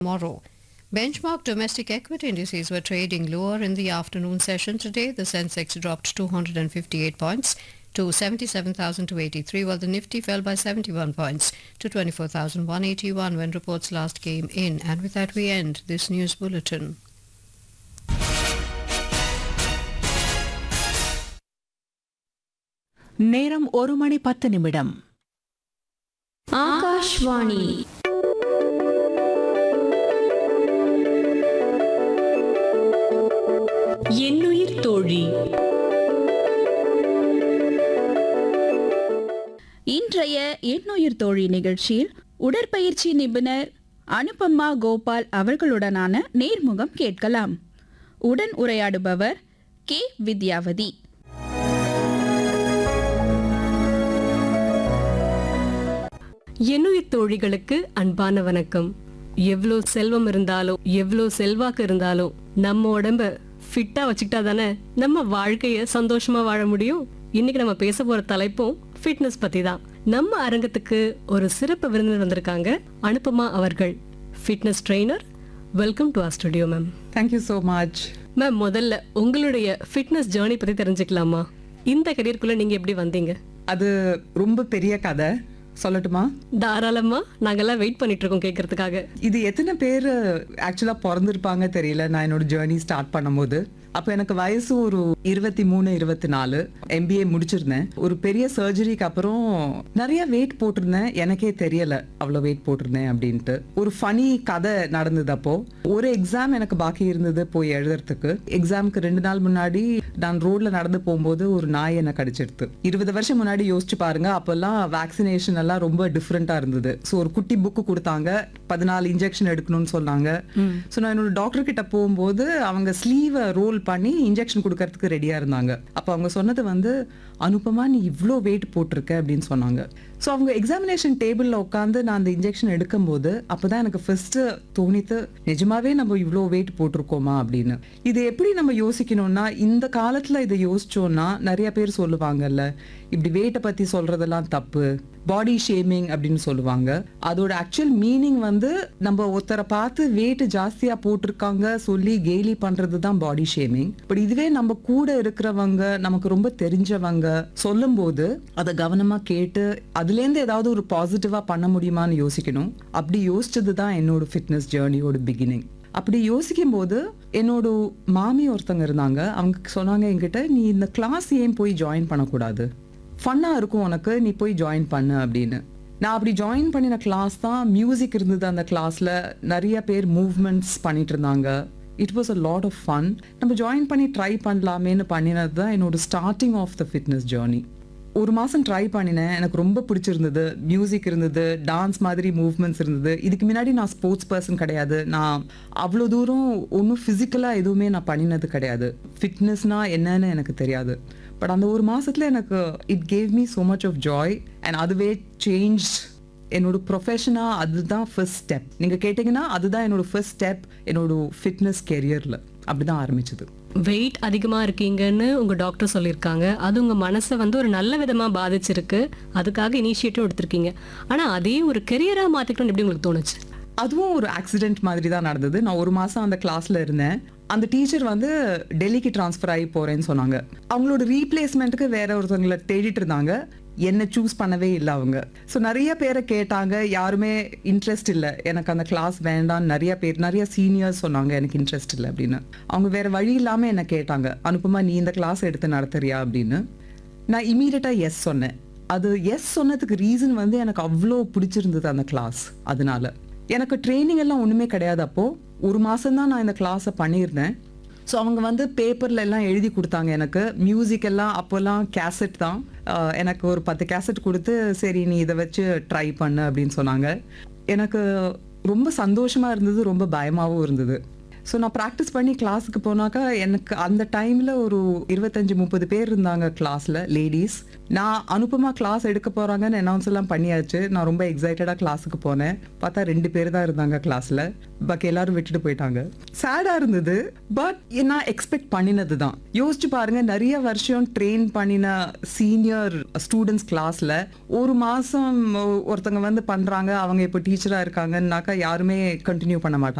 tomorrow. Benchmark domestic equity indices were trading lower in the afternoon session today. The Sensex dropped 258 points to 77,283, while the Nifty fell by 71 points to 24,181 when reports last came in. And with that, we end this news bulletin. நேரம் ஒரு மணி பத்து நிமிடம் ஆகாஷ்வாணி என்னுயிர் தோழி இன்றைய எண்ணுயிர் தோழி நிகழ்ச்சியில் உடற்பயிற்சி நிபுணர் அனுபமா கோபால் அவர்களுடனான நேர்முகம் கேட்கலாம் உடன் உரையாடுபவர் கே வித்யாவதி என்னுயிர் தோழிகளுக்கு அன்பான வணக்கம் எவ்வளோ செல்வம் இருந்தாலும் எவ்வளோ செல்வாக்கு இருந்தாலும் நம்ம உடம்ப ஃபிட்டா வச்சுக்கிட்டா தானே நம்ம வாழ்க்கைய சந்தோஷமா வாழ முடியும் இன்னைக்கு நம்ம பேச போற தலைப்பும் ஃபிட்னஸ் பத்தி தான் நம்ம அரங்கத்துக்கு ஒரு சிறப்பு விருந்தினர் வந்திருக்காங்க அனுபமா அவர்கள் fitness trainer welcome to our studio ma'am thank you so much ma'am முதல்ல உங்களுடைய ஃபிட்னஸ் ஜேர்னி பத்தி தெரிஞ்சுக்கலாமா இந்த கரியருக்குள்ள நீங்க எப்படி வந்தீங்க அது ரொம்ப பெரிய கதை சொல்லட்டுமா தாராளமா நாங்கெல்லாம் வெயிட் பண்ணிட்டு இருக்கோம் கேட்கறதுக்காக இது எத்தனை பேர் ஆக்சுவலாக பிறந்திருப்பாங்க தெரியல நான் என்னோட ஜேர்னி ஸ்டார்ட் பண்ணும்போது அப்போ எனக்கு வயசு ஒரு இருபத்தி மூணு இருபத்தி நாலு எம்பிஏ முடிச்சிருந்தேன் ஒரு பெரிய சர்ஜரிக்கு அப்புறம் நிறைய வெயிட் போட்டிருந்தேன் எனக்கே தெரியல அவ்வளோ வெயிட் போட்டிருந்தேன் அப்படின்ட்டு ஒரு ஃபனி கதை நடந்தது அப்போ ஒரு எக்ஸாம் எனக்கு பாக்கி இருந்தது போய் எழுதுறதுக்கு எக்ஸாமுக்கு ரெண்டு நாள் முன்னாடி நான் ரோட்ல நடந்து போகும்போது ஒரு நாய் என்ன கடிச்சிடுது இருபது வருஷம் முன்னாடி யோசிச்சு பாருங்க அப்பெல்லாம் வேக்சினேஷன் எல்லாம் ரொம்ப டிஃப்ரெண்டா இருந்தது ஸோ ஒரு குட்டி புக்கு கொடுத்தாங்க பதினாலு இன்ஜெக்ஷன் எடுக்கணும்னு சொன்னாங்க ஸோ நான் என்னோட டாக்டர் கிட்ட போகும்போது அவங்க ஸ்லீவை ரோல் பண்ணி இன்ஜெக்ஷன் கொடுக்கறதுக்கு ரெடியா இருந்தாங்க அப்போ அவங்க சொன்னது வந்து அனுப்பமா நீ இவ்வளோ வெயிட் போட்டிருக்க அப்படின்னு சொன்னாங்க ஸோ அவங்க எக்ஸாமினேஷன் டேபிளில் உட்காந்து நான் அந்த இன்ஜெக்ஷன் எடுக்கும்போது அப்பதான் எனக்கு ஃபர்ஸ்ட் தோணித்து நிஜமாவே நம்ம இவ்வளோ வெயிட் போட்டிருக்கோமா அப்படின்னு இது எப்படி நம்ம யோசிக்கணும்னா இந்த காலத்துல இதை யோசிச்சோம்னா நிறைய பேர் சொல்லுவாங்கல்ல இப்படி வெயிட்டை பத்தி சொல்றதெல்லாம் தப்பு பாடி ஷேமிங் அப்படின்னு சொல்லுவாங்க அதோட ஆக்சுவல் மீனிங் வந்து நம்ம ஒருத்தரை பார்த்து வெயிட் ஜாஸ்தியா போட்டிருக்காங்க சொல்லி கேலி பண்றது தான் பாடி ஷேமிங் பட் இதுவே நம்ம கூட இருக்கிறவங்க நமக்கு ரொம்ப தெரிஞ்சவங்க சொல்லும்போது அதை கவனமா கேட்டு அதுலேருந்து ஏதாவது ஒரு பாசிட்டிவா பண்ண முடியுமான்னு யோசிக்கணும் அப்படி யோசிச்சது தான் என்னோட ஃபிட்னஸ் ஜேர்னியோட பிகினிங் அப்படி யோசிக்கும் போது என்னோட மாமி ஒருத்தங்க இருந்தாங்க அவங்க சொன்னாங்க என்கிட்ட நீ இந்த கிளாஸ் ஏன் போய் ஜாயின் பண்ணக்கூடாது ஃபன்னாக இருக்கும் உனக்கு நீ போய் ஜாயின் பண்ணு அப்படின்னு நான் அப்படி ஜாயின் பண்ணின கிளாஸ் தான் மியூசிக் இருந்தது அந்த கிளாஸில் நிறைய பேர் மூவ்மெண்ட்ஸ் பண்ணிட்டு இருந்தாங்க it was a lot of fun நம்ம ஜாயின் பண்ணி ட்ரை பண்ணலாமேன்னு பண்ணினது தான் என்னோட starting of the fitness journey ஒரு மாதம் ட்ரை பண்ணினேன் எனக்கு ரொம்ப பிடிச்சிருந்தது மியூசிக் இருந்தது டான்ஸ் மாதிரி மூவ்மெண்ட்ஸ் இருந்தது இதுக்கு முன்னாடி நான் ஸ்போர்ட்ஸ் பர்சன் கிடையாது நான் அவ்வளோ தூரம் ஒன்றும் ஃபிசிக்கலாக எதுவுமே நான் பண்ணினது கிடையாது ஃபிட்னஸ்னா என்னன்னு எனக்கு தெரியாது பட் அந்த ஒரு மாசத்துல எனக்கு it gave me so much of joy and அதுவே சேஞ்ச் என்னோட ப்ரொஃபஷனாக அதுதான் ஃபர்ஸ்ட் ஸ்டெப் நீங்கள் கேட்டிங்கன்னா அதுதான் என்னோட ஃபர்ஸ்ட் ஸ்டெப் என்னோட ஃபிட்னஸ் கெரியரில் அப்படி தான் ஆரம்பிச்சது வெயிட் அதிகமா இருக்கீங்கன்னு உங்க டாக்டர் சொல்லியிருக்காங்க அது உங்க மனசை வந்து ஒரு நல்ல விதமா பாதிச்சிருக்கு அதுக்காக இனிஷியேட்டிவ் எடுத்திருக்கீங்க ஆனா அதே ஒரு கெரியரா மாத்திக்கணும்னு எப்படி உங்களுக்கு தோணுச்சு அதுவும் ஒரு ஆக்சிடென்ட் மாதிரி தான் நடந்தது நான் ஒரு மாதம் அந்த கிளாஸில் இருந்தேன் அந்த டீச்சர் வந்து டெல்லிக்கு ட்ரான்ஸ்ஃபர் ஆகி போகிறேன்னு சொன்னாங்க அவங்களோட ரீப்ளேஸ்மெண்ட்டுக்கு வேற ஒருத்தவங்களை தேடிட்டு இருந்தாங்க என்ன சூஸ் பண்ணவே இல்லை அவங்க ஸோ நிறைய பேரை கேட்டாங்க யாருமே இன்ட்ரெஸ்ட் இல்லை எனக்கு அந்த கிளாஸ் வேண்டாம் நிறைய பேர் நிறைய சீனியர்ஸ் சொன்னாங்க எனக்கு இன்ட்ரெஸ்ட் இல்லை அப்படின்னு அவங்க வேற வழி இல்லாமல் என்ன கேட்டாங்க அனுப்புமா நீ இந்த கிளாஸ் எடுத்து நடத்துறியா அப்படின்னு நான் இமீடியட்டாக எஸ் சொன்னேன் அது எஸ் சொன்னதுக்கு ரீசன் வந்து எனக்கு அவ்வளோ பிடிச்சிருந்தது அந்த கிளாஸ் அதனால எனக்கு ட்ரைனிங் எல்லாம் ஒன்றுமே கிடையாது அப்போ ஒரு மாதம் தான் நான் இந்த கிளாஸை பண்ணியிருந்தேன் ஸோ அவங்க வந்து பேப்பர்ல எல்லாம் எழுதி கொடுத்தாங்க எனக்கு மியூசிக் எல்லாம் அப்போல்லாம் கேசட் தான் ஆஹ் எனக்கு ஒரு பத்து கேசட் கொடுத்து சரி நீ இதை வச்சு ட்ரை பண்ணு அப்படின்னு சொன்னாங்க எனக்கு ரொம்ப சந்தோஷமா இருந்தது ரொம்ப பயமாகவும் இருந்தது ஸோ நான் ப்ராக்டிஸ் பண்ணி கிளாஸுக்கு போனாக்கா எனக்கு அந்த டைமில் ஒரு இருபத்தஞ்சி முப்பது பேர் இருந்தாங்க கிளாஸில் லேடிஸ் நான் அனுப்பமா கிளாஸ் எடுக்க போகிறாங்கன்னு அனௌன்ஸ் எல்லாம் பண்ணியாச்சு நான் ரொம்ப எக்ஸைட்டடாக கிளாஸுக்கு போனேன் பார்த்தா ரெண்டு பேர் தான் இருந்தாங்க கிளாஸில் பாக்கி எல்லாரும் விட்டுட்டு போயிட்டாங்க சேடாக இருந்தது பட் நான் எக்ஸ்பெக்ட் பண்ணினது தான் யோசிச்சு பாருங்க நிறைய வருஷம் ட்ரெயின் பண்ணின சீனியர் ஸ்டூடெண்ட்ஸ் கிளாஸில் ஒரு மாதம் ஒருத்தங்க வந்து பண்ணுறாங்க அவங்க இப்போ டீச்சராக இருக்காங்கன்னாக்கா யாருமே கண்டினியூ பண்ண மாட்டாங்க